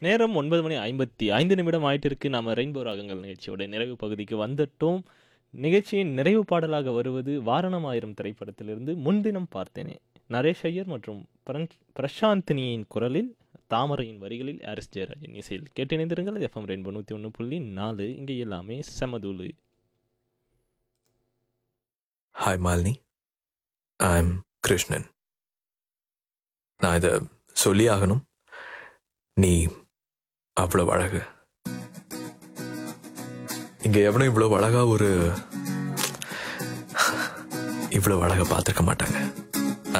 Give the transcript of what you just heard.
நேரம் ஒன்பது மணி ஐம்பத்தி ஐந்து நிமிடம் ஆயிட்டு இருக்கு நாம ரெயின்போ ராகங்கள் நிகழ்ச்சியோட நிறைவு பகுதிக்கு வந்துட்டோம் நிகழ்ச்சியின் நிறைவு பாடலாக வருவது வாரணம் ஆயிரம் திரைப்படத்திலிருந்து முன்தினம் பார்த்தேனே நரேஷ் ஐயர் மற்றும் பிரன்- பிரசாந்தினியின் குரலில் தாமரையின் வரிகளில் ஆரிஸ் ஜெயராஜன் இசையில் கேட்டு இணைந்திருங்கள் எஃப்எம் ரெயின்போ நூற்றி ஒன்று புள்ளி நாலு இங்கே எல்லாமே செமதூளு hi Malini I am Krishnan நான் இதை சொல்லி ஆகணும் நீ அவ்வளவு அழகு இங்க எவனும் இவ்வளவு அழகா ஒரு இவ்வளவு அழகா பார்த்திருக்க மாட்டாங்க